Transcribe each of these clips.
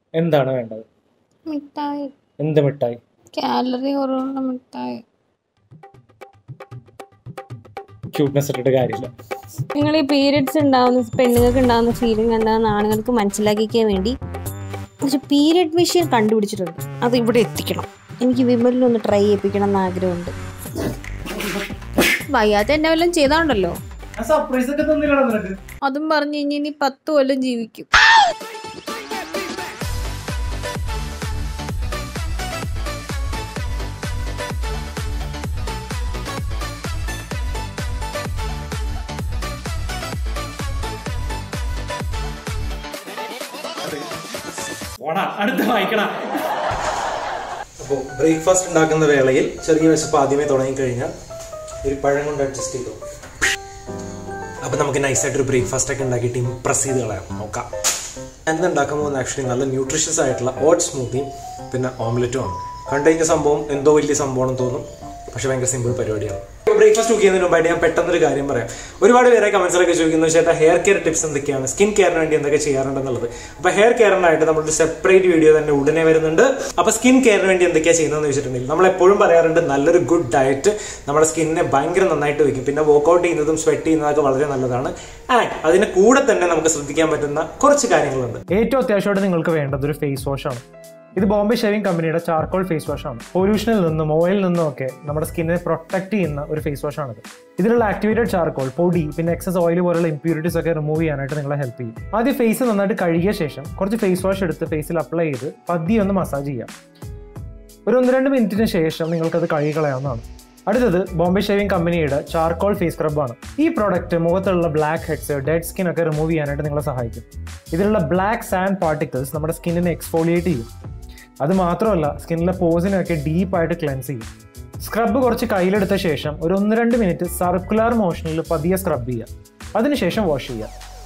എന്താണ് വേണ്ടത് മിഠായി എന്ത് മിഠായി കാലറി കുറവുള്ള മിഠായി ക്യൂട്ട്നെസ് ഇട്ടിട്ട് കാര്യമില്ല നിങ്ങൾ ഈ പീരിയഡ്സ് ഉണ്ടാവുന്ന പെണ്ണുങ്ങൾക്ക് ഉണ്ടാവുന്ന ഫീലിംഗ് എന്താണെന്ന് ആണുങ്ങൾക്ക് മനസ്സിലാക്കിക്കാൻ വേണ്ടി പക്ഷെ പീരിയഡ് മെഷീൻ കണ്ടുപിടിച്ചിട്ടുണ്ട് അത് ഇവിടെ എത്തിക്കണം എനിക്ക് വിമലിനൊന്ന് ട്രൈ ചെയ്യിപ്പിക്കണം എന്ന് ആഗ്രഹമുണ്ട് വയ്യാത്ത എന്നെ വല്ലതും ചെയ്താണ്ടല്ലോ സർപ്രൈസ് ഒക്കെ തന്നില്ലടാ നിനക്ക് അതും പറഞ്ഞു കഴിഞ്ഞ് ഇനി പത്ത് കൊല്ലം ജീവിക്കും ഓടാ അടുത്ത വായിക്കടാ അപ്പോൾ ബ്രേക്ക്ഫാസ്റ്റ് ഉണ്ടാക്കുന്ന വേളയിൽ ചെറിയ വിശപ്പ് ആദ്യമേ തുടങ്ങിക്കഴിഞ്ഞാൽ ഒരു പഴം കൊണ്ട് അഡ്ജസ്റ്റ് ചെയ്തു അപ്പോൾ നമുക്ക് നൈസായിട്ടൊരു ബ്രേക്ക്ഫാസ്റ്റ് ഒക്കെ ഉണ്ടാക്കിയിട്ട് ഇംപ്രസ് ചെയ്ത് കളയാം നോക്കാം ഞാൻ ഉണ്ടാക്കാൻ പോകുന്ന ആക്ച്വലി നല്ല ന്യൂട്രീഷ്യസ് ആയിട്ടുള്ള ഓട്ട് സ്മൂത്തിയും പിന്നെ ഓംലെറ്റും ആണ് കണ്ടു കഴിഞ്ഞ സംഭവം എന്തോ വലിയ സംഭവമാണെന്ന് തോന്നും പക്ഷെ ഭയങ്കര സിമ്പിൾ പരിപാടിയാണ് ബ്രേക്ക്ഫാസ്റ്റ് കുക്ക് ചെയ്യുന്നതിന് മുമ്പായിട്ട് ഞാൻ പെട്ടെന്നൊരു കാര്യം പറയാം ഒരുപാട് പേരെ കമന്റ്സിലൊക്കെ ചോദിക്കുന്നു ചേട്ടാ ഹെയർ കെയർ ടിപ്സ് എന്തൊക്കെയാണ് സ്കിൻ കെയറിന് വേണ്ടി എന്തൊക്കെ ചെയ്യാറുണ്ടെന്നുള്ളത് അപ്പൊ ഹെയർ കെയറിനായിട്ട് നമ്മളൊരു സെപ്പറേറ്റ് വീഡിയോ തന്നെ ഉടനെ വരുന്നുണ്ട് അപ്പൊ സ്കിൻ കെയറിന് വേണ്ടി എന്തൊക്കെയാണ് ചെയ്യുന്നതെന്ന് വെച്ചിട്ടുണ്ടെങ്കിൽ നമ്മൾ എപ്പോഴും പറയാറുണ്ട് നല്ലൊരു ഗുഡ് ഡയറ്റ് നമ്മുടെ സ്കിന്നിനെ ഭയങ്കര നന്നായിട്ട് വെക്കും പിന്നെ വർക്ക്ഔട്ട് ചെയ്യുന്നതും സ്വെറ്റ് ചെയ്യുന്നതൊക്കെ വളരെ നല്ലതാണ് ആൻഡ് അതിന് കൂടെ തന്നെ നമുക്ക് ശ്രദ്ധിക്കാൻ പറ്റുന്ന കുറച്ച് കാര്യങ്ങളുണ്ട് ഏറ്റവും അത്യാവശ്യമായിട്ട് നിങ്ങൾക്ക് വേണ്ടത് ഒരു ഫേസ് വാഷ് ആണ് ഇത് ബോംബെ ഷേവിംഗ് കമ്പനിയുടെ ചാർക്കോൾ ഫേസ് വാഷ് ആണ് പൊല്യൂഷനിൽ നിന്നും ഓയിലിൽ നിന്നും ഒക്കെ നമ്മുടെ സ്കിന്നിനെ പ്രൊട്ടക്ട് ചെയ്യുന്ന ഒരു ഫേസ് വാഷ് ആണിത് ഇതിലുള്ള ആക്ടിവേറ്റഡ് ചാർക്കോൾ പൊടി പിന്നെ എക്സസ് ഓയിൽ പോലുള്ള ഇമ്പ്യൂരിറ്റീസ് ഒക്കെ റിമൂവ് ചെയ്യാനായിട്ട് നിങ്ങളെ ഹെൽപ്പ് ചെയ്യും ആദ്യം ഫേസ് നന്നായിട്ട് കഴുകിയ ശേഷം കുറച്ച് ഫേസ് വാഷ് എടുത്ത് ഫേസിൽ അപ്ലൈ ചെയ്ത് പതിയെ ഒന്ന് മസാജ് ചെയ്യാം ഒരു ഒന്ന് രണ്ട് മിനിറ്റിന് ശേഷം നിങ്ങൾക്കത് കഴുകി കളയാവുന്നതാണ് അടുത്തത് ബോംബെ ഷേവിംഗ് കമ്പനിയുടെ ചാർക്കോൾ ഫേസ് സ്ക്രബാണ് ഈ പ്രോഡക്റ്റ് മുഖത്തുള്ള ബ്ലാക്ക് ഹെഡ്സ് ഡെഡ് സ്കിൻ ഒക്കെ റിമൂവ് ചെയ്യാനായിട്ട് നിങ്ങളെ സഹായിക്കും ഇതിലുള്ള ബ്ലാക്ക് സാൻഡ് പാർട്ടിക്കിൾസ് നമ്മുടെ സ്കിന്നിനെ എക്സ്ഫോളിയേറ്റ് ചെയ്യും അത് മാത്രമല്ല സ്കിന്നിലെ പോസിനെയൊക്കെ ഡീപ്പായിട്ട് ക്ലെൻസ് ചെയ്യും സ്ക്രബ് കുറച്ച് കയ്യിലെടുത്ത ശേഷം ഒരു ഒന്ന് രണ്ട് മിനിറ്റ് സർക്കുലർ മോഷനിൽ പതിയെ സ്ക്രബ് ചെയ്യുക അതിനുശേഷം വാഷ് ചെയ്യുക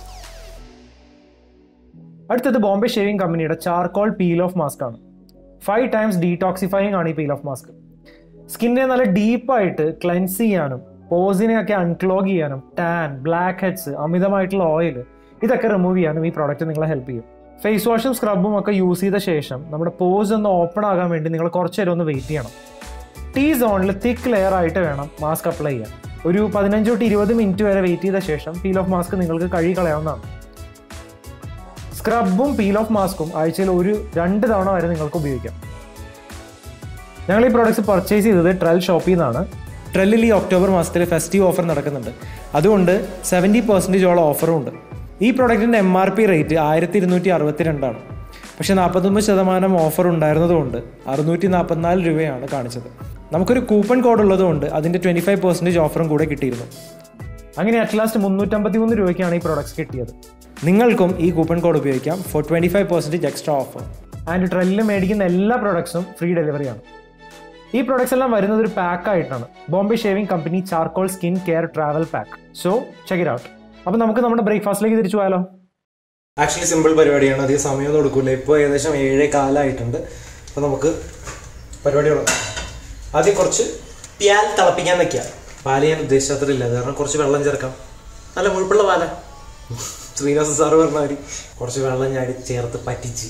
അടുത്തത് ബോംബെ ഷേവിംഗ് കമ്പനിയുടെ ചാർക്കോൾ പീൽ ഓഫ് മാസ്ക് ആണ് ഫൈവ് ടൈംസ് ഡീടോക്സിഫൈങ് ആണ് ഈ പീൽ ഓഫ് മാസ്ക് സ്കിന്നിനെ നല്ല ഡീപ്പായിട്ട് ക്ലെൻസ് ചെയ്യാനും പോസിനെയൊക്കെ അൺക്ലോഗ് ചെയ്യാനും ടാൻ ബ്ലാക്ക് ഹെഡ്സ് അമിതമായിട്ടുള്ള ഓയിൽ ഇതൊക്കെ റിമൂവ് ചെയ്യാനും ഈ പ്രോഡക്റ്റ് നിങ്ങളെ ഹെൽപ്പ് ചെയ്യും ഫേസ് വാഷും സ്ക്രബും ഒക്കെ യൂസ് ചെയ്ത ശേഷം നമ്മുടെ പോസ് ഒന്ന് ഓപ്പൺ ആകാൻ വേണ്ടി നിങ്ങൾ കുറച്ച് നേരം ഒന്ന് വെയിറ്റ് ചെയ്യണം ടീ സോണിൽ തിക്ക് ലെയർ ആയിട്ട് വേണം മാസ്ക് അപ്ലൈ ചെയ്യാൻ ഒരു പതിനഞ്ച് തൊട്ട് ഇരുപത് മിനിറ്റ് വരെ വെയിറ്റ് ചെയ്ത ശേഷം പീൽ ഓഫ് മാസ്ക് നിങ്ങൾക്ക് കഴുകി കളയാവുന്നതാണ് സ്ക്രബും പീൽ ഓഫ് മാസ്കും ആഴ്ചയിൽ ഒരു രണ്ട് തവണ വരെ നിങ്ങൾക്ക് ഉപയോഗിക്കാം ഞങ്ങൾ ഈ പ്രോഡക്റ്റ്സ് പർച്ചേസ് ചെയ്തത് ട്രെൽ ഷോപ്പിൽ നിന്നാണ് ട്രെല്ലിൽ ഈ ഒക്ടോബർ മാസത്തിൽ ഫെസ്റ്റീവ് ഓഫർ നടക്കുന്നുണ്ട് അതുകൊണ്ട് സെവൻറ്റി പെർസെൻറ്റേജോളം ഓഫറും ഉണ്ട് ഈ പ്രോഡക്റ്റിൻ്റെ എം ആർ പി റേറ്റ് ആയിരത്തി ഇരുന്നൂറ്റി അറുപത്തിരണ്ടാണ് പക്ഷേ നാൽപ്പത്തൊമ്പത് ശതമാനം ഓഫർ ഉണ്ടായിരുന്നതുകൊണ്ട് അറുന്നൂറ്റി നാൽപ്പത്തിനാല് രൂപയാണ് കാണിച്ചത് നമുക്കൊരു കൂപ്പൺ കോഡ് ഉള്ളതുകൊണ്ട് അതിൻ്റെ ട്വൻറ്റി ഫൈവ് പെർസെൻറ്റേജ് ഓഫറും കൂടെ കിട്ടിയിരുന്നു അങ്ങനെ അറ്റ് ലാസ്റ്റ് മുന്നൂറ്റമ്പത്തി മൂന്ന് രൂപയ്ക്കാണ് ഈ പ്രോഡക്റ്റ്സ് കിട്ടിയത് നിങ്ങൾക്കും ഈ കൂപ്പൺ കോഡ് ഉപയോഗിക്കാം for twenty five percentage extra offer and ട്രെല്ലിൽ മേടിക്കുന്ന എല്ലാ പ്രോഡക്ട്സും ഫ്രീ ഡെലിവറിയാണ് ഈ പ്രോഡക്ട്സ് എല്ലാം വരുന്നത് ഒരു പാക്ക് ആയിട്ടാണ് Bombay Shaving Company charcoal skin care travel pack so check it out അപ്പോൾ നമുക്ക് നമ്മുടെ ബ്രേക്ക്ഫാസ്റ്റിലേക്ക് തിരിച്ചു പോയാലോ ആക്ച്വലി സിമ്പിൾ പരിപാടിയാണ് അധികം സമയമൊന്നും എടുക്കില്ല ഇപ്പോൾ ഏകദേശം ഏഴേ കാലമായിട്ടുണ്ട് അപ്പോൾ നമുക്ക് പരിപാടി തുടങ്ങാം ആദ്യം കുറച്ച് പ്യാൽ തിളപ്പിക്കാൻ വെക്കുക പാല് ഞാൻ ഉദ്ദേശിച്ചത്രയില്ല അത് കാരണം കുറച്ച് വെള്ളം ചേർക്കാം നല്ല മുഴുപ്പുള്ള പാല ശ്രീനിവാസ സാറ് പറഞ്ഞ മാതിരി കുറച്ച് വെള്ളം ഞാൻ ചേർത്ത് പറ്റിച്ച്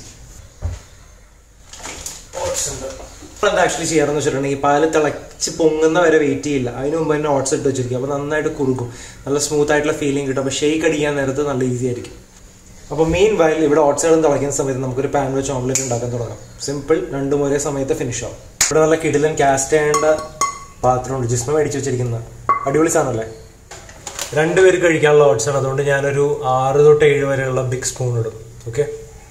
ഓട്സ് ഉണ്ട് എന്താ ആക്ച്വലി ചെയ്യാറെന്ന് വെച്ചിട്ടുണ്ടെങ്കിൽ പാല് തിളച്ച് പൊങ്ങുന്ന വരെ വെയിറ്റ് ചെയ്യില്ല അതിന് മുമ്പ് തന്നെ ഓട്സ് ഇട്ട് വെച്ചിരിക്കും അപ്പോൾ നന്നായിട്ട് കുറുകും നല്ല സ്മൂത്ത് ആയിട്ടുള്ള ഫീലിംഗ് കിട്ടും അപ്പോൾ ഷെയ്ക്ക് അടിക്കാൻ നേരത്ത് നല്ല ഈസി ആയിരിക്കും അപ്പോൾ മെയിൻ വയൽ ഇവിടെ ഓട്സുകളും തിളയ്ക്കുന്ന സമയത്ത് നമുക്കൊരു പാൻ വെച്ച് ഓംലെറ്റ് ഉണ്ടാക്കാൻ തുടങ്ങാം സിമ്പിൾ രണ്ടും ഒരേ സമയത്ത് ഫിനിഷ് ആവും ഇവിടെ നല്ല കിടിലൻ കാസ്റ്റ് ചെയ്യേണ്ട പാത്രമുണ്ട് ജിസ്മ മേടിച്ച് വെച്ചിരിക്കുന്ന അടിപൊളി സാധനമല്ലേ രണ്ടുപേര് കഴിക്കാനുള്ള ഓട്സ് ആണ് അതുകൊണ്ട് ഞാനൊരു ആറ് തൊട്ട് ഏഴ് വരെയുള്ള ബിഗ് സ്പൂൺ ഇടും ഓക്കെ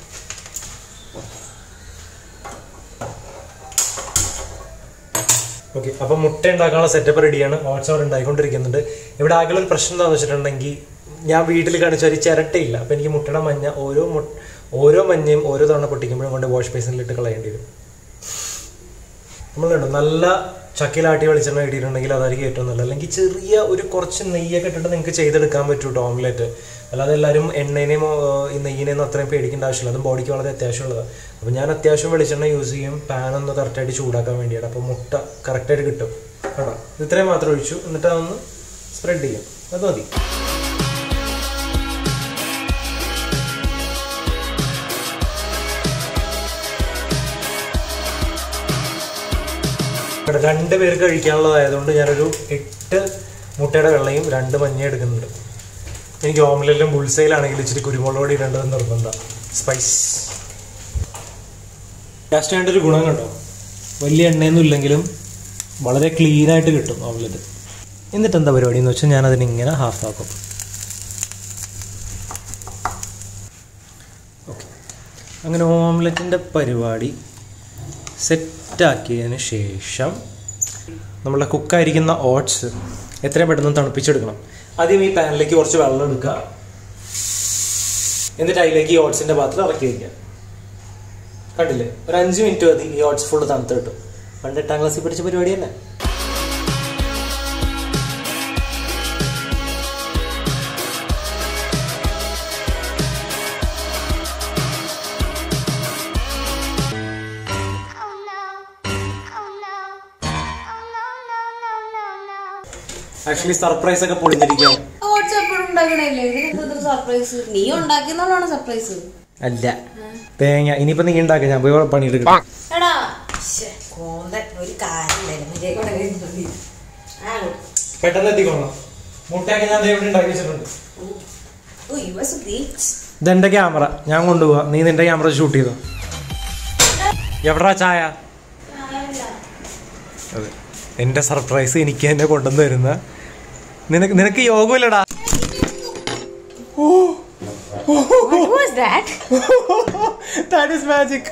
ഓക്കെ അപ്പം മുട്ട ഉണ്ടാക്കാനുള്ള സെറ്റപ്പ് റെഡിയാണ് ഓട്സ് അവിടെ ഉണ്ടായിക്കൊണ്ടിരിക്കുന്നുണ്ട് ഇവിടെ ആകെയുള്ള ഒരു പ്രശ്നം എന്താണെന്ന് വെച്ചിട്ടുണ്ടെങ്കിൽ ഞാൻ വീട്ടിൽ കാണിച്ച ഒരു ചിരട്ടയില്ല അപ്പം എനിക്ക് മുട്ടയുടെ മഞ്ഞ ഓരോ മു ഓരോ മഞ്ഞയും ഓരോ തവണ പൊട്ടിക്കുമ്പോഴും കൊണ്ട് വാഷ് ബേസിനിലിട്ട് കളയേണ്ടി വരും നമ്മളുണ്ട് നല്ല ചക്കിലാട്ടി വെളിച്ചെണ്ണ കിട്ടിയിട്ടുണ്ടെങ്കിൽ അതായിരിക്കും ഏറ്റവും നല്ലത് അല്ലെങ്കിൽ ചെറിയ ഒരു കുറച്ച് നെയ്യൊക്കെ ഇട്ടിട്ട് നിങ്ങൾക്ക് ചെയ്തെടുക്കാൻ പറ്റും കേട്ടോ ഓംലെറ്റ് അല്ലാതെ എല്ലാവരും എണ്ണേനെയും ഈ നെയ്യിനെയും അത്രയും പേടിക്കേണ്ട ആവശ്യമില്ല അതും ബോഡിക്ക് വളരെ അത്യാവശ്യമുള്ളതാണ് അപ്പോൾ ഞാൻ അത്യാവശ്യം വെളിച്ചെണ്ണ യൂസ് ചെയ്യും പാൻ ഒന്ന് കറക്റ്റായിട്ട് ചൂടാക്കാൻ വേണ്ടിയാണ് അപ്പോൾ മുട്ട കറക്റ്റായിട്ട് കിട്ടും കേട്ടോ ഇത് ഇത്രയും മാത്രം ഒഴിച്ചു എന്നിട്ട് അതൊന്ന് സ്പ്രെഡ് ചെയ്യും അത് മതി ഇവിടെ രണ്ട് പേർക്ക് കഴിക്കാനുള്ളതായതുകൊണ്ട് ഞാനൊരു എട്ട് മുട്ടയുടെ വെള്ളയും രണ്ട് മഞ്ഞ എടുക്കുന്നുണ്ട് എനിക്ക് ഓംലെറ്റിലും ബുൾസൈലാണെങ്കിൽ ഇച്ചിരി കുരുമുളക് പൊടി ഇടേണ്ടത് നിർബന്ധം സ്പൈസ് ലാസ്റ്റ് വേണ്ട ഒരു ഗുണം കണ്ടോ വലിയ എണ്ണയൊന്നും ഇല്ലെങ്കിലും വളരെ ക്ലീൻ ആയിട്ട് കിട്ടും ഓംലെറ്റ് എന്നിട്ട് എന്താ പരിപാടി എന്ന് വെച്ചാൽ ഞാൻ അതിനിങ്ങനെ ഹാഫ് ആക്കും ഓക്കെ അങ്ങനെ ഓംലെറ്റിൻ്റെ പരിപാടി സെറ്റാക്കിയതിന് ശേഷം നമ്മളെ കുക്കായിരിക്കുന്ന ഓട്സ് എത്രയും പെട്ടെന്ന് തണുപ്പിച്ചെടുക്കണം ആദ്യം ഈ പാനിലേക്ക് കുറച്ച് വെള്ളം എടുക്കുക എന്നിട്ട് അതിലേക്ക് ഈ ഓട്സിൻ്റെ പാത്രം ഇറക്കി വയ്ക്കുക കണ്ടില്ലേ ഒരു അഞ്ച് മിനിറ്റ് മതി ഈ ഓട്സ് ഫുള്ള് തണുത്ത് കിട്ടും പണ്ട് എട്ടാം ക്ലാസ്സിൽ പഠിച്ച പരിപാടി തന്നെ Oh no. Oh no. Oh no, no, no, no, no. Actually surprise ഒക്കെ പൊളിഞ്ഞിരിക്കുകയാണ് ഓട്സ് എപ്പോഴും ഉണ്ടാക്കണല്ലേ ഇതിനെന്താ സർപ്രൈസ് നീ ഉണ്ടാക്കിയെന്നുള്ളതാണ് സർപ്രൈസ് അല്ല തേങ്ങ ഇനിയിപ്പോ നീ ഉണ്ടാക്കുക ഞാൻ പോയി പണിയെടുക്കാം എടാ കോന്തൻ ഒരു കാര്യം പെട്ടെന്ന് എത്തിക്കോളാം മുട്ടയൊക്കെ ഞാൻ ദേ ഇവിടെ ഉണ്ടാക്കി വെച്ചിട്ടുണ്ട് ഇതെന്റെ ക്യാമറ ഞാൻ കൊണ്ടുപോവാ നീ നിന്റെ ക്യാമറ ഷൂട്ട് ചെയ്തോ എവിടാ ചായ അതെ എന്റെ സർപ്രൈസ് എനിക്ക് തന്നെ കൊണ്ടുവന്ന് തരുന്ന നിനക്ക് നിനക്ക് യോഗമില്ലടാ ദാറ്റ് ഈസ് മാജിക്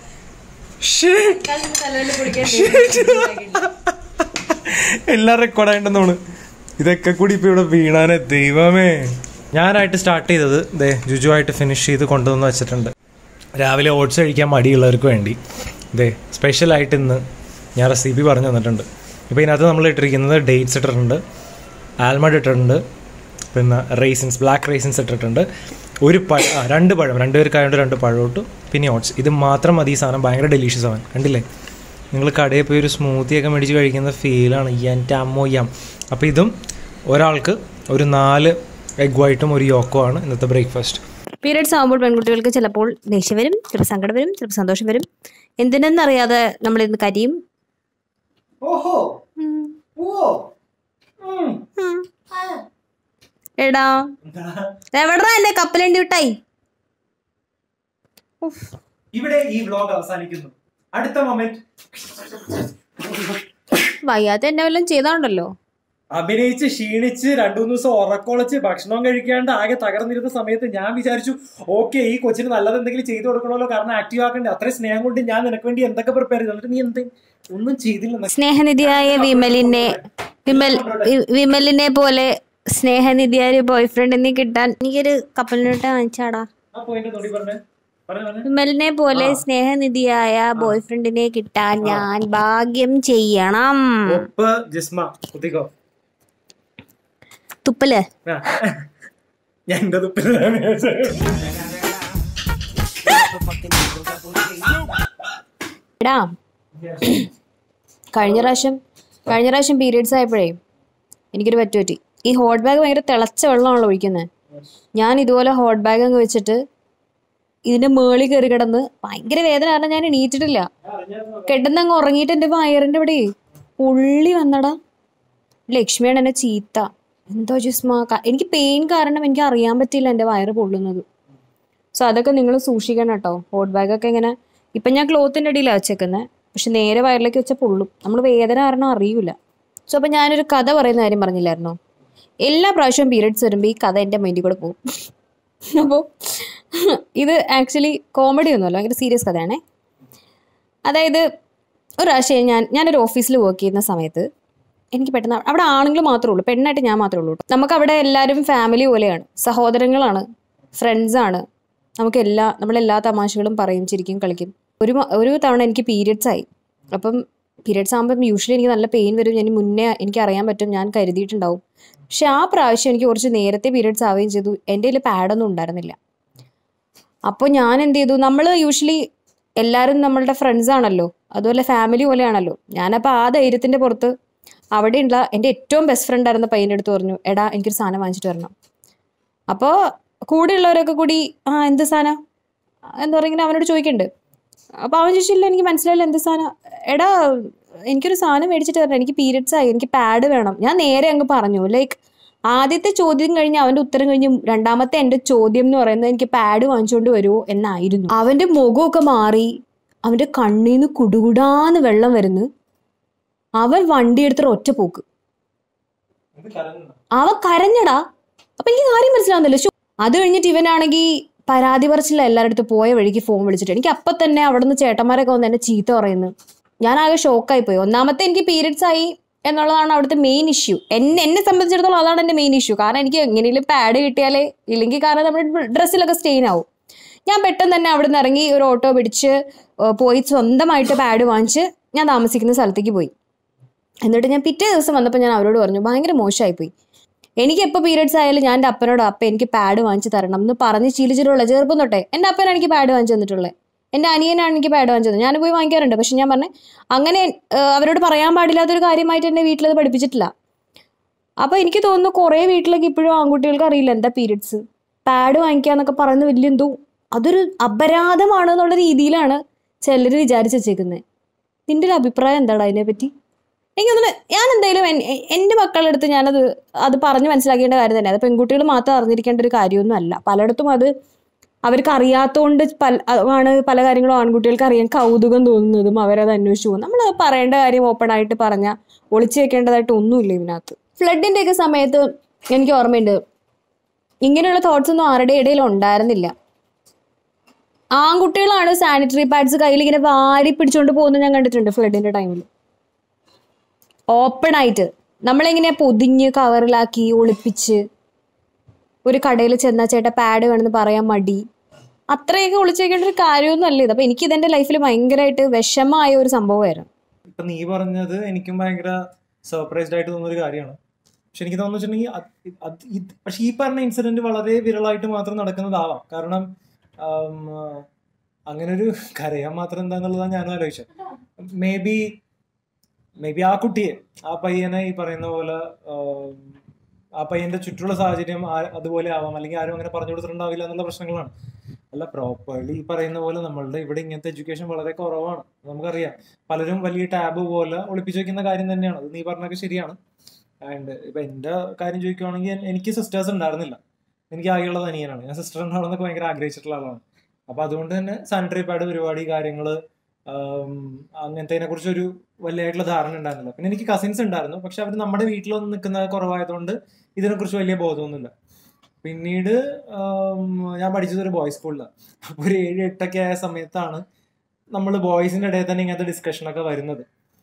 എല്ലാം റെക്കോർഡായിട്ടുണ്ടെന്നാണ് ഇതൊക്കെ കൂടി ഇപ്പൊ ഇവിടെ വീണാനെ ദൈവമേ ഞാനായിട്ട് സ്റ്റാർട്ട് ചെയ്തത് ദേ ജുജുവായിട്ട് ഫിനിഷ് ചെയ്ത് കൊണ്ടുവന്ന് വെച്ചിട്ടുണ്ട് രാവിലെ ഓട്സ് കഴിക്കാൻ മടിയുള്ളവർക്ക് വേണ്ടി ദേ സ്പെഷ്യലായിട്ട് ഇന്ന് ഞാൻ റെസിപ്പി പറഞ്ഞു തന്നിട്ടുണ്ട് ഇപ്പോൾ ഇതിനകത്ത് നമ്മൾ ഇട്ടിരിക്കുന്നത് ഡേറ്റ്സ് ഇട്ടിട്ടുണ്ട് ആൽമണ്ട് ഇട്ടിട്ടുണ്ട് പിന്നെ റേസിൻസ് ബ്ലാക്ക് റേസിൻസ് ഇട്ടിട്ടുണ്ട് ഒരു പഴം ആ രണ്ട് പഴം രണ്ട് പേർക്കായതുകൊണ്ട് രണ്ട് പഴം ഇട്ടു പിന്നെ ഓട്സ് ഇത് മാത്രം മതി ഈ സാധനം ഭയങ്കര ഡെലീഷ്യസ് ആവാൻ കണ്ടില്ലേ നിങ്ങൾ കടയിൽ പോയി ഒരു സ്മൂത്തി ഒക്കെ മേടിച്ച് കഴിക്കുന്ന ഫീലാണ് എൻ്റെ അമ്മോ യം അപ്പോൾ ഇതും ഒരാൾക്ക് ഒരു നാല് എഗ് വൈറ്റും ഒരു യോക്കോ ആണ് ഇന്നത്തെ ബ്രേക്ക്ഫാസ്റ്റ് പീരിയഡ്സ് ആകുമ്പോൾ പെൺകുട്ടികൾക്ക് ചിലപ്പോൾ ദേഷ്യം വരും ചിലപ്പോൾ സങ്കടം വരും ചിലപ്പോൾ സന്തോഷം വരും എന്തിനെന്നറിയാതെ നമ്മൾ ഇന്ന് കരിയും ഓഹോ ഉം. ഓ ഉം. എടാ എവിടാ എന്റെ കപ്പലണ്ടി വിട്ടായി ഇവിടെ ഈ വ്ലോഗ് അവസാനിക്കുന്നു അടുത്ത മൊമെന്റ് വയ്യാത്ത എന്നെ വല്ലതും ചെയ്താണ്ടല്ലോ അഭിനയിച്ച് ക്ഷീണിച്ച് രണ്ടു മൂന്ന് ദിവസം ഉറക്കൊളച്ച് ഭക്ഷണം കഴിക്കാണ്ട് ആകെ തകർന്നിരുന്ന സമയത്ത് ഞാൻ വിചാരിച്ചു ഓക്കെ ഈ കൊച്ചിന് നല്ലത് എന്തെങ്കിലും ചെയ്തു കൊടുക്കണമല്ലോ കാരണം ആക്റ്റീവ് ആക്കണ്ടേ അത്രയും സ്നേഹം കൊണ്ട് ഞാൻ നിനക്ക് വേണ്ടി എന്തൊക്കെ പ്രിപ്പയർ ചെയ്തു എന്നിട്ട് നീ എന്ത് ഒന്നും ചെയ്തില്ല സ്നേഹനിധിയായ വിമലിനെ വിമൽ വി- വിമലിനെ പോലെ സ്നേഹനിധിയായ ഒരു ബോയ് ഫ്രണ്ട് നീ കിട്ടാൻ എനിക്കൊരു കപ്പലിനോട്ട് വാങ്ങിച്ചാടാ ആ പോയിന്റ് തൊടി പറഞ്ഞേ പറഞ്ഞു പറഞ്ഞു വിമലിനെ പോലെ സ്നേഹനിധിയായ ബോയ് ഫ്രണ്ടിനെ കിട്ടാൻ ഞാൻ ഭാഗ്യം ചെയ്യണം ഒപ്പ് ജിസ്മ കുത്തിക്കോ തുപ്പല് ആ. ഞാൻ എന്റെ തുപ്പിലാണ് എടാ കഴിഞ്ഞ പ്രാവശ്യം കഴിഞ്ഞ പ്രാവശ്യം പീരീഡ്സ് ആയപ്പോഴേ എനിക്കൊരു പറ്റു പറ്റി ഈ ഹോട്ട് ബാഗ് ഭയങ്കര തിളച്ച വെള്ളമാണല്ലോ ഒഴിക്കുന്നത് ഞാൻ ഇതുപോലെ ഹോട്ട് ബാഗ് അങ്ങ് വെച്ചിട്ട് ഇതിന്റെ മേളിൽ കയറി കിടന്ന് ഭയങ്കര വേദന കാരണം ഞാൻ എണീറ്റിട്ടില്ല കിടന്നങ്ങ് ഉറങ്ങിയിട്ട് എൻ്റെ വയറിൻ്റെ ഇവിടെ ഉള്ളി വന്നടാ ലക്ഷ്മിയാണ് എന്നെ ചീത്ത എന്തോ ജിസ്മ ക- എനിക്ക് പെയിൻ കാരണം എനിക്ക് അറിയാൻ പറ്റില്ല എൻ്റെ വയറ് പൊള്ളുന്നത് സോ അതൊക്കെ നിങ്ങൾ സൂക്ഷിക്കണം കേട്ടോ ഹോട്ട് ബാഗൊക്കെ ഇങ്ങനെ ഇപ്പം ഞാൻ ക്ലോത്തിൻ്റെ അടിയിലാണ് വെച്ചേക്കുന്നത് പക്ഷെ നേരെ വയറിലേക്ക് വെച്ചാൽ പൊള്ളും നമ്മൾ വേദന കാരണം അറിയൂല സോ അപ്പം ഞാനൊരു കഥ പറയുന്ന കാര്യം പറഞ്ഞില്ലായിരുന്നോ എല്ലാ പ്രാവശ്യവും പീരിയഡ്സ് വരുമ്പോൾ ഈ കഥ എൻ്റെ മൈൻഡിൽ കൂടെ പോകും അപ്പോൾ ഇത് ആക്ച്വലി കോമഡി ഒന്നുമല്ല ഭയങ്കര സീരിയസ് കഥയാണേ അതായത് ഒരു പ്രാവശ്യം ഞാൻ ഞാനൊരു ഓഫീസിൽ വർക്ക് ചെയ്യുന്ന സമയത്ത് എനിക്ക് പെട്ടെന്ന് അവിടെ ആണുങ്ങൾ മാത്രമേ ഉള്ളൂ പെണ്ണായിട്ട് ഞാൻ മാത്രമേ ഉള്ളൂ കേട്ടോ. നമുക്ക് അവിടെ എല്ലാവരും ഫാമിലി പോലെയാണ് സഹോദരങ്ങളാണ് ഫ്രണ്ട്സാണ് നമുക്ക് എല്ലാ നമ്മളെല്ലാ തമാശകളും പറയും ചിരിക്കും കളിക്കും ഒരു മ- ഒരു തവണ എനിക്ക് പീരിയഡ്സ് ആയി അപ്പം പീരിയഡ്സ് ആകുമ്പം യൂഷ്വലി എനിക്ക് നല്ല പെയിൻ വരും ഞാൻ മുന്നേ എനിക്ക് അറിയാൻ പറ്റും ഞാൻ കരുതിയിട്ടുണ്ടാവും പക്ഷെ ആ പ്രാവശ്യം എനിക്ക് കുറച്ച് നേരത്തെ പീരിയഡ്സ് ആവുകയും ചെയ്തു എൻ്റെ കയ്യിൽ പാഡൊന്നും ഉണ്ടായിരുന്നില്ല അപ്പോൾ ഞാൻ എന്ത് ചെയ്തു നമ്മൾ യൂഷ്വലി എല്ലാവരും നമ്മളുടെ ഫ്രണ്ട്സ് ആണല്ലോ അതുപോലെ ഫാമിലി പോലെയാണല്ലോ ഞാനപ്പോൾ ആ ധൈര്യത്തിൻ്റെ പുറത്ത് അവിടെയുള്ള എൻ്റെ ഏറ്റവും ബെസ്റ്റ് ഫ്രണ്ട് ആയിരുന്ന പയ്യൻ്റെ അടുത്ത് പറഞ്ഞു എടാ എനിക്കൊരു സാധനം വാങ്ങിച്ചിട്ട് വരണം അപ്പോൾ കൂടെയുള്ളവരൊക്കെ കൂടി ആ എന്ത് സാധനം എന്താ പറയുക ഇങ്ങനെ അവനോട് ചോദിക്കുന്നുണ്ട് അപ്പോൾ അവൻ ചോദിച്ചില്ല എനിക്ക് മനസ്സിലായില്ല എന്ത് സാധനം എടാ എനിക്കൊരു സാധനം മേടിച്ചിട്ട് തരണം എനിക്ക് പീരിയഡ്സ് ആയി എനിക്ക് പാഡ് വേണം ഞാൻ നേരെ അങ്ങ് പറഞ്ഞു ലൈക്ക് ആദ്യത്തെ ചോദ്യം കഴിഞ്ഞ് അവന്റെ ഉത്തരം കഴിഞ്ഞ് രണ്ടാമത്തെ എൻ്റെ ചോദ്യം എന്ന് പറയുന്നത് എനിക്ക് പാഡ് വാങ്ങിച്ചുകൊണ്ട് വരുമോ എന്നായിരുന്നു അവന്റെ മുഖമൊക്കെ മാറി അവന്റെ കണ്ണിൽ നിന്ന് കുടുകുടാന്ന് വെള്ളം വരുന്നു അവൻ വണ്ടി എടുത്തിട്ട് ഒറ്റ പോക്ക് അവൻ കരഞ്ഞടാ അപ്പൊ എനിക്ക് കാര്യം മനസ്സിലാവുന്നില്ല ശ്ശോ. അത് കഴിഞ്ഞിട്ട് ഇവനാണെങ്കിൽ പരാതി പറച്ചില്ല എല്ലാവരുടെ അടുത്ത് പോയ വഴിക്ക് ഫോൺ വിളിച്ചിട്ട് എനിക്ക് അപ്പൊ തന്നെ അവിടെ നിന്ന് ചേട്ടന്മാരൊക്കെ വന്ന് എന്നെ ചീത്ത പറയുന്നു ഞാൻ ആകെ ഷോക്കായി പോയി ഒന്നാമത്തെ എനിക്ക് പീരിയഡ്സ് ആയി എന്നുള്ളതാണ് അവിടുത്തെ മെയിൻ ഇഷ്യൂ എന്നെ എന്നെ സംബന്ധിച്ചിടത്തോളം അതാണ് എൻ്റെ മെയിൻ ഇഷ്യൂ കാരണം എനിക്ക് എങ്ങനെയും പാഡ് കിട്ടിയാലേ ഇല്ലെങ്കിൽ കാരണം നമ്മുടെ ഡ്രസ്സിലൊക്കെ സ്റ്റെയിൻ ആവും ഞാൻ പെട്ടെന്ന് തന്നെ അവിടെ നിന്ന് ഇറങ്ങി ഒരു ഓട്ടോ പിടിച്ച് ഏർ പോയി സ്വന്തമായിട്ട് പാഡ് വാങ്ങിച്ച് ഞാൻ താമസിക്കുന്ന സ്ഥലത്തേക്ക് പോയി എന്നിട്ട് ഞാൻ പിറ്റേ ദിവസം വന്നപ്പോൾ ഞാൻ അവരോട് പറഞ്ഞു ഭയങ്കര മോശമായിപ്പോയി എനിക്ക് എപ്പോൾ പീരിയഡ്സ് ആയാലും ഞാൻ എൻ്റെ അപ്പനോട് അപ്പ എനിക്ക് പാഡ് വാങ്ങിച്ച് തരണം എന്ന് പറഞ്ഞ് ശീലിച്ചിട്ടുള്ള ചെറുപ്പം തൊട്ടേ എൻ്റെ അപ്പനാണ് എനിക്ക് പാഡ് വാങ്ങിച്ചു തന്നിട്ടുള്ളത് എൻ്റെ അനിയനാണ് എനിക്ക് പാഡ് വാങ്ങിച്ചു തന്നത് ഞാൻ പോയി വാങ്ങിക്കാറുണ്ട് പക്ഷെ ഞാൻ പറഞ്ഞേ അങ്ങനെ ഏഹ്, അവരോട് പറയാൻ പാടില്ലാത്തൊരു കാര്യമായിട്ട് എൻ്റെ വീട്ടിലത് പഠിപ്പിച്ചിട്ടില്ല അപ്പോൾ എനിക്ക് തോന്നുന്നു കുറേ വീട്ടിലൊക്കെ ഇപ്പോഴും ആൺകുട്ടികൾക്ക് അറിയില്ല എന്താ പീരിയഡ്സ് പാഡ് വാങ്ങിക്കുക എന്നൊക്കെ പറയുന്നത് വലിയ എന്തോ അതൊരു അപരാധമാണ് എന്നുള്ള രീതിയിലാണ് ചിലർ വിചാരിച്ച് വെച്ചേക്കുന്നത് നിന്റെ ഒരു അഭിപ്രായം എന്താണ് അതിനെപ്പറ്റി എനിക്ക് തോന്നുന്നു ഞാൻ എന്തായാലും എൻ- എ- എൻ്റെ മക്കളുടെ അടുത്ത് ഞാനത് അത് പറഞ്ഞ് മനസ്സിലാക്കേണ്ട കാര്യം തന്നെ അത് പെൺകുട്ടികൾ മാത്രം അറിഞ്ഞിരിക്കേണ്ട ഒരു കാര്യമൊന്നും അല്ല പലയിടത്തും അത് അവർക്ക് അറിയാത്തതുകൊണ്ട് പല ആണ് പല കാര്യങ്ങളും ആൺകുട്ടികൾക്ക് അറിയാൻ കൗതുകം തോന്നുന്നതും അവരത് അന്വേഷിച്ചു പോകും നമ്മൾ പറയേണ്ട കാര്യം ഓപ്പൺ ആയിട്ട് പറഞ്ഞാൽ ഒളിച്ചു വെക്കേണ്ടതായിട്ട് ഒന്നുമില്ല ഇതിനകത്ത് ഫ്ലഡിൻ്റെ ഒക്കെ സമയത്ത് എനിക്ക് ഓർമ്മയുണ്ട് ഇങ്ങനെയുള്ള തോട്ട്സ് ഒന്നും ആരുടെ ഇടയിൽ ഉണ്ടായിരുന്നില്ല ആൺകുട്ടികളാണ് സാനിറ്ററി പാഡ്സ് കയ്യിൽ ഇങ്ങനെ വാരി പിടിച്ചുകൊണ്ട് പോകുന്നത് ഞാൻ കണ്ടിട്ടുണ്ട് ഫ്ലഡിന്റെ ടൈമിൽ ഓപ്പൺ ആയിട്ട് നമ്മളെങ്ങനെ പൊതിഞ്ഞ് കവറിലാക്കി ഒളിപ്പിച്ച് ഒരു കടയിൽ ചെന്നാൽ ചേട്ടാ പാഡ് വേണമെന്ന് പറയാൻ മടി അത്രയൊക്കെ ഒളിച്ചേക്കേണ്ട ഒരു കാര്യമൊന്നും അല്ല ഇത് അപ്പൊ എനിക്ക് ഇതെന്റെ ലൈഫിൽ ഭയങ്കരമായിട്ട് വിഷമമായ ഒരു സംഭവമായിരുന്നു ഇപ്പൊ നീ പറഞ്ഞത് എനിക്കും ഭയങ്കര സർപ്രൈസ്ഡ് ആയിട്ട് തോന്നുന്ന ഒരു കാര്യമാണ് പക്ഷെ എനിക്ക് തോന്നുന്നു വെച്ചിട്ടുണ്ടെങ്കിൽ അത് അത് ഇത് പക്ഷെ ഈ പറഞ്ഞ ഇൻസിഡന്റ് വളരെ വിരളായിട്ട് മാത്രം നടക്കുന്നതാവാം കാരണം ആം, അങ്ങനെ ഒരു കരയാൻ മാത്രം എന്താന്നുള്ളതാണ് ഞാനും ആലോചിച്ചത് മേ ബി മേ ബി ആ കുട്ടിയെ ആ പയ്യനെ ഈ പറയുന്ന പോലെ ആം, ആ പയ്യന്റെ ചുറ്റുള്ള സാഹചര്യം ആ- അതുപോലെ ആവാം അല്ലെങ്കിൽ ആരും അങ്ങനെ പറഞ്ഞു കൊടുത്തിട്ടുണ്ടാവില്ല എന്നുള്ള പ്രശ്നങ്ങളാണ് അല്ല പ്രോപ്പർലി ഈ പറയുന്ന പോലെ നമ്മളുടെ ഇവിടെ ഇങ്ങനത്തെ എഡ്യൂക്കേഷൻ വളരെ കുറവാണ് നമുക്കറിയാം പലരും വലിയ ടാബ് പോലെ ഒളിപ്പിച്ചു വെക്കുന്ന കാര്യം തന്നെയാണ് അത് നീ പറഞ്ഞൊക്കെ ശരിയാണ് ആൻഡ് ഇപ്പൊ എന്റെ കാര്യം ചോദിക്കുവാണെങ്കിൽ എൻ- എനിക്ക് സിസ്റ്റേഴ്സ് ഉണ്ടായിരുന്നില്ല എനിക്ക് ആകെയുള്ളത് അനിയനാണ് ഞാൻ സിസ്റ്റർ ഉണ്ടാവണമെന്നൊക്കെ ഭയങ്കര ആഗ്രഹിച്ചിട്ടുള്ള ആളാണ് അപ്പൊ അതുകൊണ്ട് തന്നെ സാനിറ്ററി പാഡ് പരിപാടി കാര്യങ്ങൾ അങ്ങനത്തെ കുറിച്ച് ഒരു വലിയതായിട്ടുള്ള ധാരണ ഉണ്ടായിരുന്നില്ല പിന്നെ എനിക്ക് കസിൻസ് ഉണ്ടായിരുന്നു പക്ഷെ അവർ നമ്മുടെ വീട്ടിലൊന്നും നിൽക്കുന്ന കുറവായതുകൊണ്ട് ഇതിനെക്കുറിച്ച് വലിയ ബോധമൊന്നുമില്ല പിന്നീട് ആം, ഞാൻ പഠിച്ചത് ഒരു ബോയ്സ് സ്കൂളിലാണ് അപ്പോൾ ഒരു ഏഴ് എട്ടൊക്കെ ആയ സമയത്താണ് നമ്മൾ ബോയ്സിൻ്റെ ഇടയിൽ തന്നെ ഇങ്ങനത്തെ ഡിസ്കഷനൊക്കെ വരുന്നത്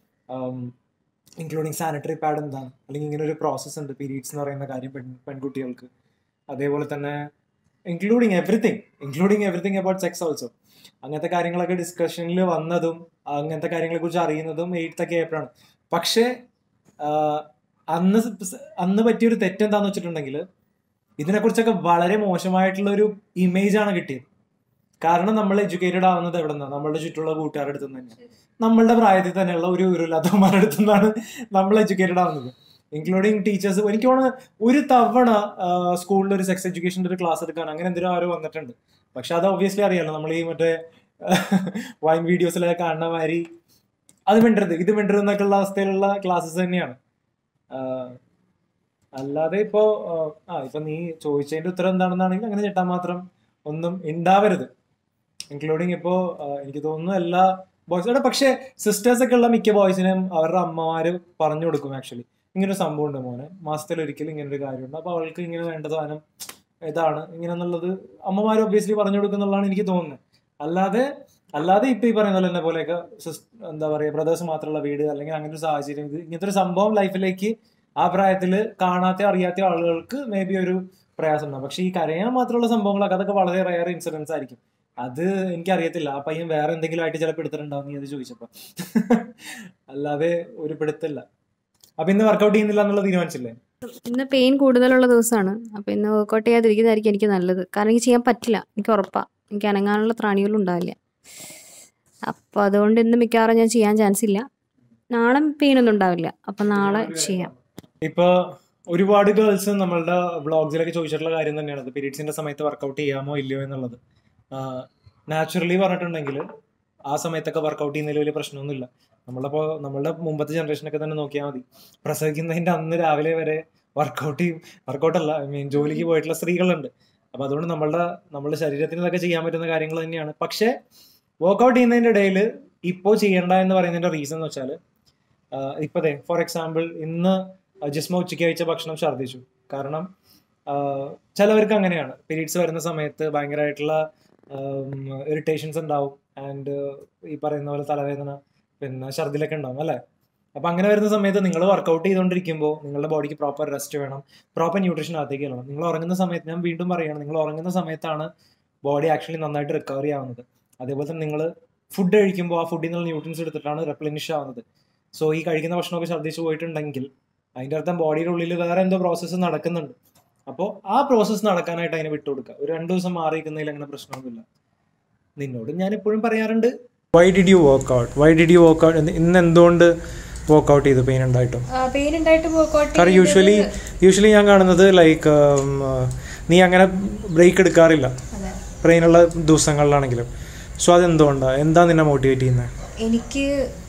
ഇൻക്ലൂഡിങ് സാനിറ്ററി പാഡ് എന്താണ് അല്ലെങ്കിൽ ഇങ്ങനെ ഒരു പ്രോസസ്സ് ഉണ്ട് പീരീഡ്സ് എന്ന് പറയുന്ന കാര്യം പെൺ പെൺകുട്ടികൾക്ക് അതേപോലെ തന്നെ including everything including everything about sex also അങ്ങനത്തെ കാര്യങ്ങളൊക്കെ ഡിസ്കഷനിൽ വന്നതും അങ്ങനത്തെ കാര്യങ്ങളെ കുറിച്ച് അറിയുന്നതും എയ്ത്തൊക്കെ ആയപ്പോഴാണ് പക്ഷേ ആഹ്, അന്ന് സ് അന്ന് പറ്റിയൊരു തെറ്റെന്താന്ന് വെച്ചിട്ടുണ്ടെങ്കിൽ ഇതിനെക്കുറിച്ചൊക്കെ വളരെ മോശമായിട്ടുള്ള ഒരു ഇമേജ് ആണ് കിട്ടിയത് കാരണം നമ്മൾ എഡ്യൂക്കേറ്റഡ് ആവുന്നത് എവിടെ നിന്നാണ് നമ്മളുടെ ചുറ്റുള്ള കൂട്ടുകാരുടെ അടുത്ത് നിന്ന് തന്നെ നമ്മളുടെ പ്രായത്തിൽ തന്നെയുള്ള ഒരു വിവരമില്ലാത്തവന്മാരുടെ അടുത്ത് നിന്നാണ് നമ്മൾ എഡ്യൂക്കേറ്റഡ് ആവുന്നത് ഇൻക്ലൂഡിങ് ടീച്ചേഴ്സ് എനിക്ക് തോന്നുന്നു ഒരു തവണ സ്കൂളിൽ ഒരു സെക്സ് എഡ്യൂക്കേഷൻ്റെ ഒരു ക്ലാസ് എടുക്കാൻ അങ്ങനെ എന്തിനും ആരോ വന്നിട്ടുണ്ട് പക്ഷെ അത് ഒബ്വിയസ്ലി അറിയാലോ നമ്മൾ ഈ മറ്റേ വൈൻ വീഡിയോസിലൊക്കെ കാണുന്ന മാതിരി അത് മിണ്ടരുത് ഇത് മിണ്ടരുത് എന്നൊക്കെയുള്ള അവസ്ഥയിലുള്ള ക്ലാസ്സസ് തന്നെയാണ് ആഹ് അല്ലാതെ ഇപ്പോ ആഹ് ആ ഇപ്പൊ നീ ചോദിച്ചതിന്റെ ഉത്തരം എന്താണെന്നാണെങ്കിൽ അങ്ങനെ ഞെട്ടാൻ മാത്രം ഒന്നും ഉണ്ടാവരുത് ഇൻക്ലൂഡിങ് ഇപ്പോ ആഹ് എനിക്ക് തോന്നുന്നു എല്ലാ ബോയ്സും പക്ഷേ സിസ്റ്റേഴ്സ് ഒക്കെ ഉള്ള മിക്ക ബോയ്സിനും അവരുടെ അമ്മമാര് പറഞ്ഞു കൊടുക്കും ആക്ച്വലി ഇങ്ങനെ ഒരു സംഭവം ഉണ്ട് മോനെ മാസത്തിൽ ഒരിക്കലും ഇങ്ങനെ ഒരു കാര്യമുണ്ട് അപ്പൊ അവൾക്ക് ഇങ്ങനെ വേണ്ട സാധനം ഇതാണ് ഇങ്ങനെ എന്നുള്ളത് അമ്മമാർ ഒബ്വിയസ്ലി പറഞ്ഞു കൊടുക്കുന്നുള്ളതാണ് എനിക്ക് തോന്നുന്നത് അല്ലാതെ അല്ലാതെ ഇപ്പൊ ഈ പറയുന്ന പോലെ എന്നെ പോലെയൊക്കെ സിസ്- എന്താ പറയുക ബ്രദേഴ്സ് മാത്രമുള്ള വീട് അല്ലെങ്കിൽ അങ്ങനെ ഒരു സാഹചര്യം ഇത് ഇങ്ങനത്തെ ഒരു സംഭവം ലൈഫിലേക്ക് ആ പ്രായത്തിൽ കാണാത്ത അറിയാത്ത ആളുകൾക്ക് മേ ബി ഒരു പ്രയാസം ഉണ്ടാവും പക്ഷെ ഈ കരയാൻ മാത്രമുള്ള സംഭവങ്ങളൊക്കെ അതൊക്കെ വളരെ റയർ ഇൻസിഡൻസ് ആയിരിക്കും അത് എനിക്കറിയത്തില്ല ആ പയ്യൻ വേറെ എന്തെങ്കിലും ആയിട്ട് ചിലപ്പോൾ എടുത്തിട്ടുണ്ടാവും നീ അത് ചോദിച്ചപ്പോ അല്ലാതെ ഒരു പിടുത്തില്ല അപ്പൊ ഇന്ന് വർക്കൗട്ട് ചെയ്യുന്നില്ല എന്നുള്ള തീരുമാനിച്ചില്ലേ ഇന്ന് പെയിൻ കൂടുതലുള്ള ദിവസമാണ് അപ്പോൾ ഇന്ന് വർക്കൗട്ട് ചെയ്യാതിരിക്കുന്നതായിരിക്കും എനിക്ക് നല്ലത് കാരണം എനിക്ക് ചെയ്യാൻ പറ്റില്ല എനിക്ക് ഉറപ്പാണ് എനിക്ക് അനങ്ങാനുള്ള ത്രാണികളും ഉണ്ടാവില്ല അപ്പോൾ അതുകൊണ്ട് ഇന്ന് മിക്കവാറും ഞാൻ ചെയ്യാൻ ചാൻസ് ഇല്ല നാളെ പെയിൻ ഒന്നും ഉണ്ടാവില്ല അപ്പം നാളെ ചെയ്യാം ഇപ്പൊ ഒരുപാട് ഗേൾസ് നമ്മളുടെ വ്ളോഗ്സിലൊക്കെ ചോദിച്ചിട്ടുള്ള കാര്യം തന്നെയാണ് പീരീഡ്സിന്റെ സമയത്ത് വർക്കൗട്ട് ചെയ്യാമോ ഇല്ലയോ എന്നുള്ളത് നാച്ചുറലി പറഞ്ഞിട്ടുണ്ടെങ്കിൽ ആ സമയത്തൊക്കെ വർക്കൗട്ട് ചെയ്യുന്നതിൽ വലിയ പ്രശ്നമൊന്നുമില്ല നമ്മളിപ്പോൾ നമ്മളുടെ മുമ്പത്തെ ജനറേഷനൊക്കെ തന്നെ നോക്കിയാൽ മതി പ്രസവിക്കുന്നതിൻ്റെ അന്ന് രാവിലെ വരെ വർക്കൗട്ട് ചെയ്യും വർക്കൗട്ടല്ല ഐ മീൻ ജോലിക്ക് പോയിട്ടുള്ള സ്ത്രീകളുണ്ട് അപ്പോൾ അതുകൊണ്ട് നമ്മളുടെ നമ്മളുടെ ശരീരത്തിന് ഇതൊക്കെ ചെയ്യാൻ പറ്റുന്ന കാര്യങ്ങൾ തന്നെയാണ് പക്ഷേ വർക്കൗട്ട് ചെയ്യുന്നതിൻ്റെ ഇടയിൽ ഇപ്പോൾ ചെയ്യേണ്ട എന്ന് പറയുന്നതിൻ്റെ റീസൺ എന്ന് വെച്ചാൽ ഇപ്പതേ ഫോർ എക്സാമ്പിൾ ഇന്ന് ജിസ്മ ഉച്ചയ്ക്ക് കഴിച്ച ഭക്ഷണം ഛർദ്ദിച്ചു കാരണം ആഹ് ചിലവർക്ക് അങ്ങനെയാണ് പീരീഡ്സ് വരുന്ന സമയത്ത് ഭയങ്കരമായിട്ടുള്ള ഇറിറ്റേഷൻസ് ഉണ്ടാവും ആൻഡ് ഈ പറയുന്ന പോലെ തലവേദന പിന്നെ ഛർദിലൊക്കെ ഉണ്ടാവും അല്ലേ അപ്പം അങ്ങനെ വരുന്ന സമയത്ത് നിങ്ങൾ വർക്കൗട്ട് ചെയ്തുകൊണ്ടിരിക്കുമ്പോൾ നിങ്ങളുടെ ബോഡിക്ക് പ്രോപ്പർ റെസ്റ്റ് വേണം പ്രോപ്പർ ന്യൂട്രീഷൻ അകത്തേക്ക് ചെല്ലണം നിങ്ങൾ ഉറങ്ങുന്ന സമയത്ത് ഞാൻ വീണ്ടും പറയുകയാണ് നിങ്ങൾ ഉറങ്ങുന്ന സമയത്താണ് ബോഡി ആക്ച്വലി നന്നായിട്ട് റിക്കവറി ആവുന്നത് അതേപോലെ തന്നെ നിങ്ങൾ ഫുഡ് കഴിക്കുമ്പോൾ ആ ഫുഡിൽ നിന്നുള്ള ന്യൂട്രിയൻസ് എടുത്തിട്ടാണ് റെപ്ലിനിഷ് ആവുന്നത് സോ ഈ കഴിക്കുന്ന ഭക്ഷണമൊക്കെ ഛർദ്ദിച്ച് പോയിട്ടുണ്ടെങ്കിൽ അതിൻ്റെ അർത്ഥം ബോഡിയുടെ ഉള്ളിൽ വേറെ എന്തോ പ്രോസസ്സ് നടക്കുന്നുണ്ട് അപ്പോൾ ആ പ്രോസസ്സ് നടക്കാനായിട്ട് അതിനെ വിട്ടുകൊടുക്കുക ഒരു രണ്ട് ദിവസം മാറിയിരിക്കുന്നതിൽ അങ്ങനെ പ്രശ്നമൊന്നുമില്ല നിന്നോട് ഞാൻ എപ്പോഴും പറയാറുണ്ട് why did you work out why did you work out ഇന്ന് എന്തുകൊണ്ട് വർക്ക് ഔട്ട് ചെയ്തു പെയിൻ ഉണ്ടായിട്ടും പെയിൻ ഉണ്ടായിട്ട് വർക്കൗട്ട് കാരണം യൂഷ്വലി യൂഷ്വലി ഞാൻ കാണുന്നത് ലൈക്ക് നീ അങ്ങനെ ബ്രേക്ക് എടുക്കാറില്ല അതെ പെയിനുള്ള ദിവസങ്ങളിലാണെങ്കിലും സോ അതെന്തുകൊണ്ടാണ് എന്താ നിന്നെ മോട്ടിവേറ്റ് ചെയ്യുന്നത് എനിക്ക്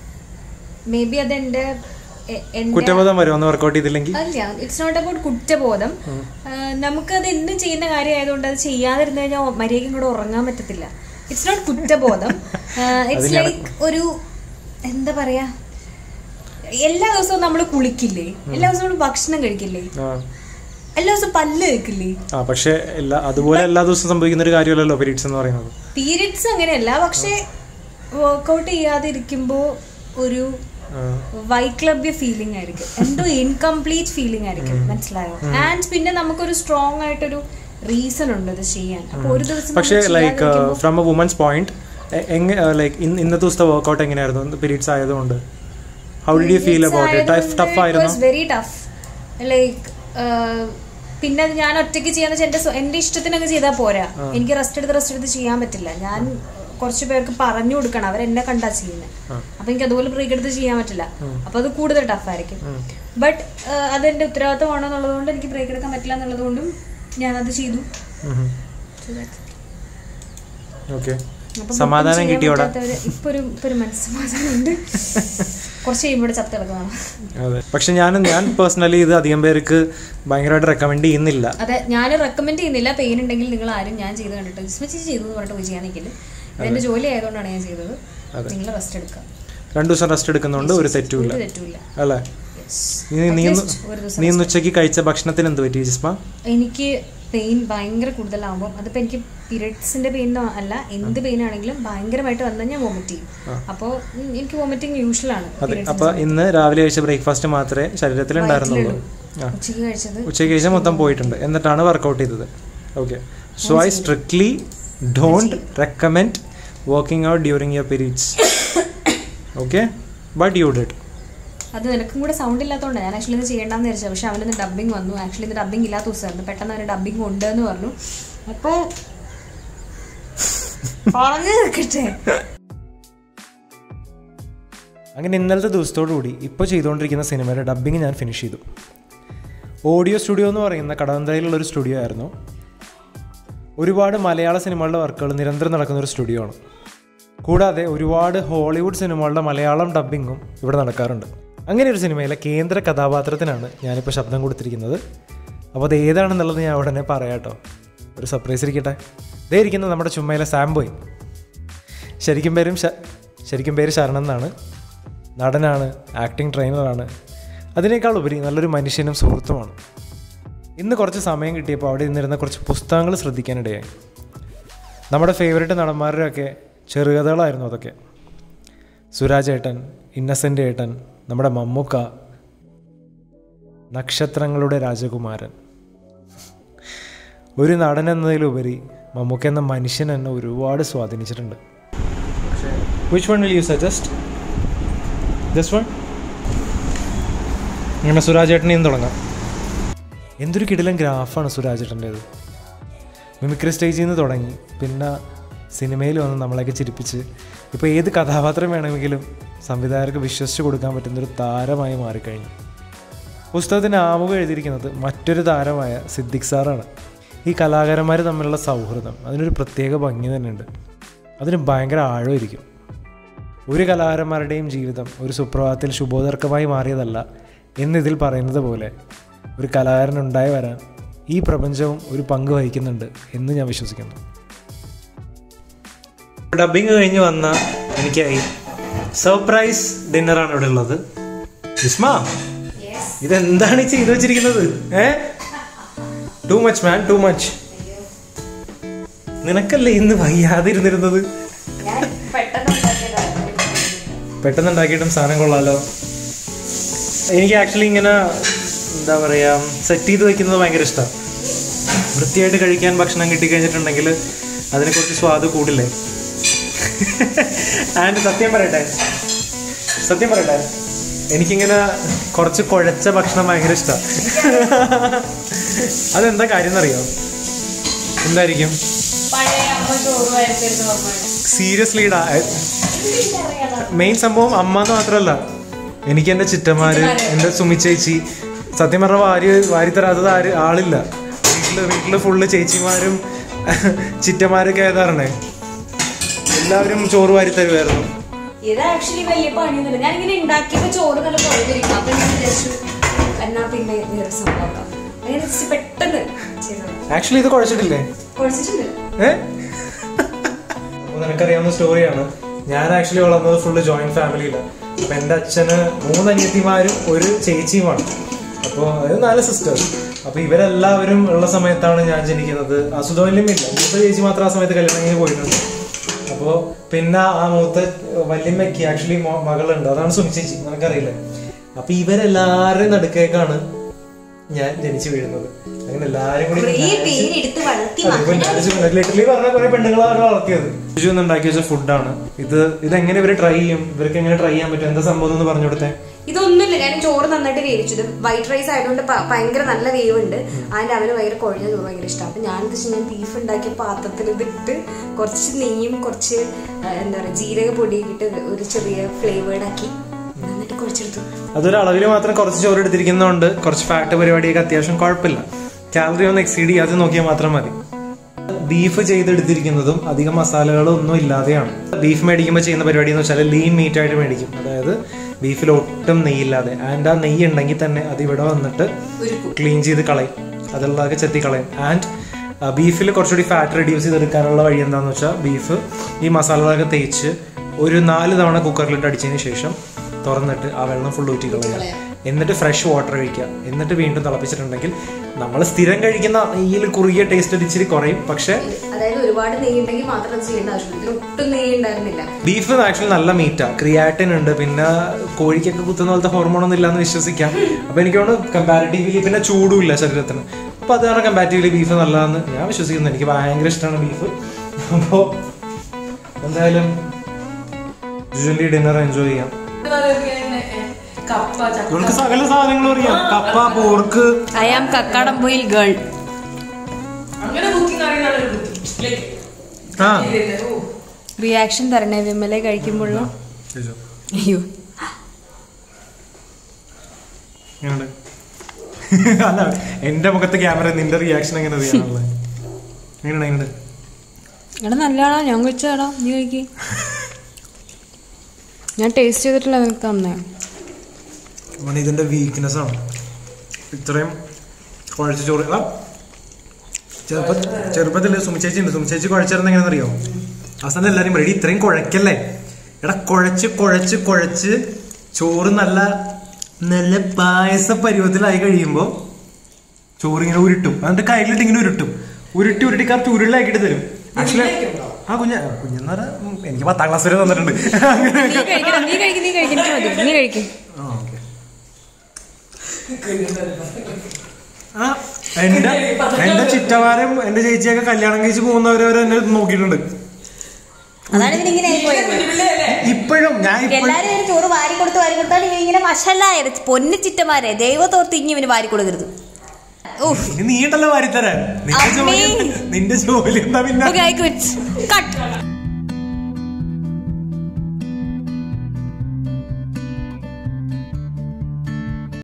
മേ ബി അതെന്റെ എ- എന്റെ കുറ്റബോധം വരുമോ വർക്കൗട്ട് ചെയ്തില്ലെങ്കിൽ അല്ല ഇറ്റ്സ് നോട്ട് അബൌട്ട് കുറ്റബോധം ആഹ് നമുക്കത് എന്നും ചെയ്യുന്ന കാര്യമായതുകൊണ്ട് അത് ചെയ്യാതിരുന്നു കഴിഞ്ഞാൽ മര്യാദയ്ക്കും കൂടെ ഉറങ്ങാൻ പറ്റത്തില്ല ഇറ്റ്സ് നോട്ട് കുറ്റബോധം ഇറ്റ്സ് ലൈക്ക് ഒരു എന്താ പറയാ എല്ലാ ദിവസവും നമ്മൾ കുളിക്കില്ലേ എല്ലാ ദിവസവും നമ്മൾ ഭക്ഷണം കഴിക്കില്ലേ ആ എല്ലാ ദിവസവും പല്ല് വെക്കില്ലേ ആ പക്ഷേ എല്ലാ അതുപോലെ എല്ലാ ദിവസവും സംഭവിക്കുന്ന ഒരു കാര്യമല്ലല്ലോ പീരീഡ്സ് എന്ന് പറയുന്നത് പീരിയഡ്സ് അങ്ങനെയല്ല പക്ഷെ വർക്കൗട്ട് ചെയ്യാതിരിക്കുമ്പോൾ ഒരു ആ. വൈക്ലഭ്യ ഫീലിംഗ് ആയിരിക്കും എന്തോ ഇൻകംപ്ലീറ്റ് ഫീലിംഗ് ആയിരിക്കും മനസ്സിലായോ ആൻഡ് പിന്നെ നമുക്കൊരു സ്ട്രോങ് ആയിട്ടൊരു റീസൺ ഉണ്ട് ഇത് ചെയ്യാൻ അപ്പൊ ഒരു ദിവസം പക്ഷേ നമ്മൾ ലൈക്ക് ചെയ്യാതിരിക്കുമ്പോ- ഫ്രം എ വുമൻസ് പോയിന്റ് എങ്ങനെ ലൈക്ക് ഇന്നത്തെ ദിവസത്തെ വർക്കൗട്ട് എങ്ങനെയായിരുന്നു പീരീഡ്സ് ആയതുകൊണ്ട് how did you feel about it tough tough ആയിരുന്നു വെരി ടഫ് ലൈക്ക് പിന്നെ അത് ഞാൻ ഒറ്റയ്ക്ക് ചെയ്യാന്ന് വെച്ചാൽ എന്റെ സ്വ- എന്റെ ഇഷ്ടത്തിനൊക്കെ ചെയ്താൽ പോരാ എനിക്ക് റെസ്റ്റ് എടുത്ത് റെസ്റ്റ് എടുത്ത് ചെയ്യാൻ പറ്റില്ല ഞാൻ കുറച്ച് പേർക്ക് പറഞ്ഞു കൊടുക്കണം അവർ എന്നെ കണ്ടാ ചെയ്യുന്നത് അപ്പൊ എനിക്ക് അതുപോലെ ബ്രേക്ക് എടുത്ത് ചെയ്യാൻ പറ്റില്ല അപ്പൊ അത് കൂടുതൽ ടഫ് ആയിരിക്കും ബട്ട് അതെന്റെ ഉത്തരവാദിത്തമാണോ എന്നുള്ളതുകൊണ്ട് എനിക്ക് ബ്രേക്ക് എടുക്കാൻ പറ്റില്ല എന്നുള്ളതുകൊണ്ടും ഞാനത് ചെയ്തു So that's it. ഓക്കെ അപ്പം സമാധാനം ഒട്ടും ചെയ്യാൻ കിട്ടിയോടാ പറ്റാത്തവര് ഇപ്പൊ ഒരു ഇപ്പൊ ഒരു മനസ്സമാധാനമുണ്ട് കുറച്ച് കഴിയുമ്പോൾ ഇവിടെ ചത്ത് കിടക്കുന്നതാണ് അതെ പക്ഷെ ഞാൻ ഞാൻ പേഴ്സണലി ഇത് അധികം പേർക്ക് ഭയങ്കരമായിട്ട് റെക്കമെൻഡ് ചെയ്യുന്നില്ല അതെ ഞാൻ റെക്കമെൻഡ് ചെയ്യുന്നില്ല പെയിൻ ഉണ്ടെങ്കിൽ നിങ്ങൾ ആരും ഞാൻ ചെയ്ത് കണ്ടിട്ട് ജിസ്മച്ചി ചെയ്തു എന്ന് പറഞ്ഞിട്ട് പോയി ചെയ്യാൻ നിൽക്കില്ല ഇതെന്റെ ജോലി ആയതുകൊണ്ടാണ് ഞാൻ ചെയ്തത് നിങ്ങൾ റെസ്റ്റ് എടുക്കുക രണ്ടു ദിവസം റെസ്റ്റ് എടുക്കുന്നതുകൊണ്ട് ഒരു തെറ്റുമില്ല ഒരു തെറ്റുമില്ല അല്ലേ Yes. നീ നീ At ഇന്ന് least ഒരു ദിവസം നീ ഇന്ന് ഉച്ചയ്ക്ക് കഴിച്ച ഭക്ഷണത്തിന് എന്ത് പറ്റി ജിസ്മ എനിക്ക് പെയിൻ ഭയങ്കര കൂടുതലാകുമ്പോൾ അതിപ്പോൾ എനിക്ക് പീരിയഡ്സിന്റെ പെയിൻ അല്ല എന്ത് പെയിൻ ആണെങ്കിലും ഭയങ്കരമായിട്ട് വന്നാൽ ഞാൻ വോമിറ്റ് ചെയ്യും അപ്പോൾ എനിക്ക് വോമിറ്റിംഗ് യൂഷ്വലാണ് അതെ അപ്പൊ ഇന്ന് രാവിലെ കഴിച്ച ബ്രേക്ക്ഫാസ്റ്റ് മാത്രമേ ശരീരത്തിൽ ഉണ്ടായിരുന്നുള്ളൂ ആ ഉച്ചയ്ക്ക് കഴിച്ചത് ഉച്ചയ്ക്ക് കഴിച്ച മൊത്തം പോയിട്ടുണ്ട് എന്നിട്ടാണ് വർക്കൗട്ട് ചെയ്തത് okay so I strictly don't recommend working out during your periods okay but you did അത് നിനക്കും കൂടെ സൗണ്ട് ഇല്ലാത്തതുകൊണ്ടാണ് ഞാൻ ആക്ച്വലി ഇത് ചെയ്യേണ്ടെന്ന് വിചാരിച്ചത് പക്ഷെ അവനൊന്ന് ഡബിങ് വന്നു ആക്ച്വലി ഇത് ഡബിങ് ഇല്ലാത്ത ദിവസമായിരുന്നു പെട്ടെന്ന് അവന് ഡബിങ് ഉണ്ട് എന്ന് പറഞ്ഞു അപ്പോൾ പറഞ്ഞു നിൽക്കട്ടെ അങ്ങനെ ഇന്നലത്തെ ദിവസത്തോടു കൂടി ഇപ്പോൾ ചെയ്തുകൊണ്ടിരിക്കുന്ന സിനിമയുടെ ഡബ്ബിങ് ഞാൻ ഫിനിഷ് ചെയ്തു ഓഡിയോ സ്റ്റുഡിയോ എന്ന് പറയുന്ന കടവന്തരയിലുള്ള ഒരു സ്റ്റുഡിയോ ആയിരുന്നു ഒരുപാട് മലയാള സിനിമകളുടെ വർക്കുകൾ നിരന്തരം നടക്കുന്ന ഒരു സ്റ്റുഡിയോ ആണ് കൂടാതെ ഒരുപാട് ഹോളിവുഡ് സിനിമകളുടെ മലയാളം ഡബ്ബിങ്ങും ഇവിടെ നടക്കാറുണ്ട് അങ്ങനെ ഒരു സിനിമയിലെ കേന്ദ്ര കഥാപാത്രത്തിനാണ് ഞാനിപ്പോൾ ശബ്ദം കൊടുത്തിരിക്കുന്നത് അപ്പോൾ അത് ഏതാണെന്നുള്ളത് ഞാൻ ഉടനെ പറയാം കേട്ടോ ഒരു സർപ്രൈസ് ഇരിക്കട്ടെ ഇതേ ഇരിക്കുന്നത് നമ്മുടെ ചുമ്മയിലെ സാംബോയ് ശരിക്കും പേരും ശ- ശരിക്കും പേര് ശരണം എന്നാണ് നടനാണ് ആക്ടിംഗ് ട്രെയിനറാണ് അതിനേക്കാൾ ഉപരി നല്ലൊരു മനുഷ്യനും സുഹൃത്തുമാണ് ഇന്ന് കുറച്ച് സമയം കിട്ടിയപ്പോൾ അവിടെ നിന്നിരുന്ന കുറച്ച് പുസ്തകങ്ങൾ ശ്രദ്ധിക്കാനിടയായി നമ്മുടെ ഫേവറേറ്റ് നടന്മാരുടെയൊക്കെ ചെറുകഥകളായിരുന്നു അതൊക്കെ സുരാജ് ഏട്ടൻ ഇന്നസെൻ്റ് ഏട്ടൻ നമ്മുടെ മമ്മൂക്ക നക്ഷത്രങ്ങളുടെ രാജകുമാരൻ ഒരു നടൻ എന്നതിലുപരി മമ്മൂക്ക എന്ന മനുഷ്യൻ എന്നെ ഒരുപാട് സ്വാധീനിച്ചിട്ടുണ്ട് which one will you suggest just one അങ്ങനെ സുരാജ് ഏട്ടനെ നിന്ന് തുടങ്ങാം എന്തൊരു കിടിലൻ ഗ്രാഫാണ് സുരാജ് ഏട്ടൻ്റേത് മിമിക്രി സ്റ്റേജിൽ നിന്ന് തുടങ്ങി പിന്നെ സിനിമയിൽ വന്ന് നമ്മളെയൊക്കെ ചിരിപ്പിച്ച് ഇപ്പോൾ ഏത് കഥാപാത്രം വേണമെങ്കിലും സംവിധായകർക്ക് വിശ്വസിച്ച് കൊടുക്കാൻ പറ്റുന്നൊരു താരമായി മാറിക്കഴിഞ്ഞു പുസ്തകത്തിന് ആമുഖം എഴുതിയിരിക്കുന്നത് മറ്റൊരു താരമായ സിദ്ദിഖ് സാറാണ് ഈ കലാകാരന്മാർ തമ്മിലുള്ള സൗഹൃദം അതിനൊരു പ്രത്യേക ഭംഗി തന്നെയുണ്ട് അതിന് ഭയങ്കര ആഴമായിരിക്കും ഒരു കലാകാരന്മാരുടെയും ജീവിതം ഒരു സുപ്രഭാതത്തിൽ ശുഭോദർക്കമായി മാറിയതല്ല എന്നിതിൽ പറയുന്നത് പോലെ ഒരു കലാകാരൻ ഉണ്ടായി വരാൻ ഈ പ്രപഞ്ചവും ഒരു പങ്ക് വഹിക്കുന്നുണ്ട് എന്ന് ഞാൻ വിശ്വസിക്കുന്നു ഡബിങ് കഴിഞ്ഞ് വന്ന എനിക്കായി സർപ്രൈസ് ഡിന്നറാണ് ഇവിടെ ഉള്ളത് വിസ്മ ഇതെന്താണ് ഈ ചെയ്തു വെച്ചിരിക്കുന്നത് a too much man too much നിനക്കല്ലേ ഇന്ന് വയ്യാതിരുന്നിരുന്നത് പെട്ടെന്ന് ഉണ്ടാക്കിയിട്ടും സാധനം കൊള്ളാലോ എനിക്ക് ആക്ച്വലി ഇങ്ങനെ എന്താ പറയാ സെറ്റ് ചെയ്ത് വെക്കുന്നത് ഭയങ്കര ഇഷ്ടമാണ് വൃത്തിയായിട്ട് കഴിക്കാൻ ഭക്ഷണം കിട്ടിക്കഴിഞ്ഞിട്ടുണ്ടെങ്കിൽ അതിനെ കുറച്ച് സ്വാദ് കൂടില്ലേ ആൻഡ് സത്യം പറയട്ടെ സത്യം പറയട്ടെ എനിക്കിങ്ങനെ കുറച്ച് കുഴച്ച ഭക്ഷണം ഭയങ്കര ഇഷ്ടമാണ് അതെന്താ കാര്യം എന്നറിയോ എന്തായിരിക്കും സീരിയസ്ലി ഇടാ മെയിൻ സംഭവം അമ്മ എന്ന് മാത്രമല്ല എനിക്ക് എൻ്റെ ചിറ്റന്മാര് എൻ്റെ സുമി ചേച്ചി സത്യം പറഞ്ഞ വാരി വാരി തരാത്തത് ആര് ആളില്ല വീട്ടില് വീട്ടില് ഫുള്ള് ചേച്ചിമാരും ചിറ്റന്മാരൊക്കെ ഏതാറണേ എല്ലാവരും ചോറ് വാരി തരുമായിരുന്നു ഇത് ആക്ച്വലി വലിയ പണിയൊന്നുമില്ല ഞാൻ ഇങ്ങനെ ഉണ്ടാക്കിയപ്പോ ചോറ് നല്ല കുറഞ്ഞിരിക്കും അപ്പൊ ഞാൻ വിചാരിച്ചു എന്നാ പിന്നെ വേറെ സംഭവം അങ്ങനെ just പെട്ടെന്ന് ചെയ്തത് ആക്ച്വലി ഇത് കുഴച്ചിട്ടില്ലേ കുഴച്ചിട്ടുണ്ട് ഏ അപ്പൊ നിനക്കറിയാവുന്ന സ്റ്റോറിയാണ് ഞാൻ ആക്ച്വലി വളർന്നത് ഫുള്ള് ജോയിന്റ് ഫാമിലിയിലാണ് അപ്പൊ എൻ്റെ അച്ഛന് മൂന്ന് അനിയത്തിമാരും ഒരു ചേച്ചിയുമാണ് അപ്പോൾ അത് നാല് സിസ്റ്റേഴ്സ് അപ്പൊ ഇവരെല്ലാവരും ഉള്ള സമയത്താണ് ഞാൻ ജനിക്കുന്നത് അസുഖമില്ല മൂത്ത ചേച്ചി മാത്രം ആ സമയത്ത് കല്യാണം കഴിഞ്ഞ് പോയിട്ടുണ്ട് അപ്പോൾ പിന്നെ ആ മൂത്ത വല്യമ്മയ്ക്ക് ആക്ച്വലി മകളുണ്ട് അതാണ് സുമി ചേച്ചി നിനക്കറിയില്ലേ അപ്പൊ ഇവരെല്ലാവരുടെയും നടുക്കേക്കാണ് ഞാൻ ജനിച്ചു വീഴുന്നത് അങ്ങനെ എല്ലാരും കൂടി കുറേ പേരെടുത്ത് വളർത്തി ലിറ്ററലി പറഞ്ഞ കുറെ പെണ്ണുങ്ങളാണ് വളർത്തിയത് ഷിജു ഒന്ന് ഉണ്ടാക്കി വെച്ച ഫുഡാണ് ഇത് ഇതെങ്ങനെ ഇവര് ട്രൈ ചെയ്യും ഇവർക്ക് എങ്ങനെ ട്രൈ ചെയ്യാൻ പറ്റും എന്താ സംഭവം എന്ന് പറഞ്ഞു കൊടുത്തേ ഇതൊന്നുമില്ല ഞാൻ ചോറ് നന്നായിട്ട് വേവിച്ചത് വൈറ്റ് റൈസ് ആയതുകൊണ്ട് പ- ഭയങ്കര നല്ല വേവുണ്ട് അതിന്റെ അവന് ഭയങ്കര കുഴഞ്ഞ ചോറ് ഭയങ്കര ഇഷ്ടം അപ്പൊ ഞാൻ എന്താ വെച്ചാൽ ഞാൻ ബീഫ് ഉണ്ടാക്കിയ പാത്രത്തിൽ ഇതിട്ട് കുറച്ച് നെയ്യും കുറച്ച് ആ, എന്താ പറയുക ജീരക പൊടിയൊക്കെ ഇട്ട് ഒരു ചെറിയ ഫ്ലേവേർഡ് ആക്കി നന്നായിട്ട് കുഴച്ചെടുത്തു അതൊരു അളവിൽ മാത്രം കുറച്ച് ചോറ് എടുത്തിരിക്കുന്നതുകൊണ്ട് കുറച്ച് ഫാറ്റ് പരിപാടിയൊക്കെ അത്യാവശ്യം കുഴപ്പമില്ല കാലറി ഒന്ന് എക്സീഡ് ചെയ്യാതെ നോക്കിയാൽ മാത്രം മതി ബീഫ് ചെയ്തെടുത്തിരിക്കുന്നതും അധികം മസാലകളും ഒന്നും ഇല്ലാതെയാണ് ബീഫ് മേടിക്കുമ്പോൾ ചെയ്യുന്ന പരിപാടി എന്ന് വെച്ചാൽ ലീൻ മീറ്റ് ആയിട്ട് മേടിക്കും അതായത് ബീഫിൽ ഒട്ടും നെയ്യില്ലാതെ ആൻഡ് ആ നെയ്യ് ഉണ്ടെങ്കിൽ തന്നെ അത് ഇവിടെ വന്നിട്ട് ക്ലീൻ ചെയ്ത് കളയും അതുള്ളതൊക്കെ ചെത്തി കളയും ആൻഡ് ബീഫിൽ കുറച്ചുകൂടി ഫാറ്റ് റെഡ്യൂസ് ചെയ്തെടുക്കാനുള്ള വഴി എന്താണെന്ന് വെച്ചാൽ ബീഫ് ഈ മസാലകളൊക്കെ തേച്ച് ഒരു നാല് തവണ കുക്കറിലിട്ട് അടിച്ചതിന് ശേഷം തുറന്നിട്ട് ആ വെള്ളം ഫുൾ ഊറ്റി കളയുക എന്നിട്ട് ഫ്രഷ് വാട്ടർ ഒഴിക്കുക എന്നിട്ട് വീണ്ടും തിളപ്പിച്ചിട്ടുണ്ടെങ്കിൽ നമ്മൾ സ്ഥിരം കഴിക്കുന്ന നെയ്യിൽ കുറുകിയ ടേസ്റ്റ് ഒരു ഇച്ചിരി കുറയും പക്ഷേ അതായത് ഒരുപാട് നെയ്യ് ഉണ്ടെങ്കിൽ മാത്രം അത് ചെയ്യേണ്ട ആവശ്യമില്ല ഇതിൽ ഒട്ടും നെയ്യ് ഉണ്ടായിരുന്നില്ല ബീഫ് ആക്ച്വലി നല്ല മീറ്റാ ക്രിയാറ്റിൻ ഉണ്ട് പിന്നെ കോഴിക്കൊക്കെ കുത്തുന്ന പോലത്തെ ഹോർമോൺ ഒന്നും ഇല്ലാന്ന് വിശ്വസിക്കാം അപ്പൊ എനിക്ക് തോന്നുന്നു കമ്പാരിറ്റീവ്ലി പിന്നെ ചൂടും ഇല്ല ശരീരത്തിന് അപ്പൊ അത് കാരണം കമ്പാരിറ്റീവ്ലി ബീഫ് നല്ലതാന്ന് ഞാൻ വിശ്വസിക്കുന്നു എനിക്ക് ഭയങ്കര ഇഷ്ടമാണ് ബീഫ് അപ്പോ എന്തായാലും യൂഷ്വലി ഡിന്നർ എൻജോയ് ചെയ്യാം കപ്പ ചക്ക നമുക്ക് സകല സാധനങ്ങളും അറിയാം കപ്പ pork I am Kakkadampoyil girl അങ്ങനെ കുക്കിംഗ് അറിയുന്ന ലൈക്ക് ആ റിയാക്ഷൻ തരണേ വിമലെ കഴിക്കുമ്പോഴുള്ള അയ്യോ എങ്ങനെയുണ്ട്? അല്ല എന്റെ മുഖത്ത് ക്യാമറ നിന്റെ റിയാക്ഷൻ എങ്ങനെ അറിയാനുള്ളത് എങ്ങനെയാണ് എങ്ങനെയുണ്ട് എടാ നല്ലതാണോ ഞാൻ കഴിച്ചതാടാ നീ കഴിക്ക് ഞാൻ ടേസ്റ്റ് ചെയ്തിട്ടില്ല നിനക്ക് തന്നേ അവൻ ഇതിന്റെ വീക്ക്നെസ് ആണ് ഇത്രയും കുഴച്ച ചോറ് എടാ, ചെറുപ്പ ചെറുപ്പത്തിൽ സുമിച്ചേച്ചി ഉണ്ട് സുമിച്ചേച്ചി കുഴച്ചിരുന്ന എങ്ങനെയാണെന്നറിയോ അവസാനം എല്ലാവരും റെഡി ഇത്രയും കുഴക്കല്ലേ എടാ കുഴച്ച് കുഴച്ച് കുഴച്ച് ചോറ് നല്ല നല്ല പായസ പരുവത്തിലായി കഴിയുമ്പോൾ ചോറ് ഇങ്ങനെ ഉരുട്ടും എന്നിട്ട് കയ്യിലിട്ട് ഇങ്ങനെ ഉരുട്ടും ഉരുട്ടി ഉരുട്ടി കറക്റ്റ് ഉരുളാക്കിയിട്ട് തരും ആക്ച്വലി ആ കുഞ്ഞ കുഞ്ഞെന്ന് പറഞ്ഞാൽ ഉം, എനിക്ക് പത്താം ക്ലാസ് വരെ തന്നിട്ടുണ്ട് നീ കഴിക്കണം നീ കഴിക്കും നീ കഴിക്കും എനിക്ക് മതി നീ കഴിക്കും ആ, okay. ആ, എന്റെ എന്റെ ചിറ്റവാരും എന്റെ ചേച്ചിയൊക്കെ കല്യാണം കഴിച്ച് പോകുന്നവരെ എന്നെ നോക്കിയിട്ടുണ്ട് അതാണ് ഇവനിങ്ങനെ ആയിപ്പോയത് ഇപ്പോഴും ഞാൻ ഇപ്പോഴും എല്ലാരും ഒരു ചോറ് വാരി കൊടുത്ത് വാരി കൊടുത്താൽ ഇവൻ ഇങ്ങനെ മഷലായത് പൊന്നു ചിറ്റമാരെ ദൈവത്തോർത്ത് ഇനി ഇവന് വാരി കൊടുക്കരുത് ഓഹ് ഇനി നീ ഉണ്ടല്ലോ വാരിത്തരാൻ നിന്റെ ജോലി അമ്മേ. നിന്റെ ജോലി എന്താ പിന്നെ ഓക്കെ ഐ ക്വിറ്റ് കട്ട്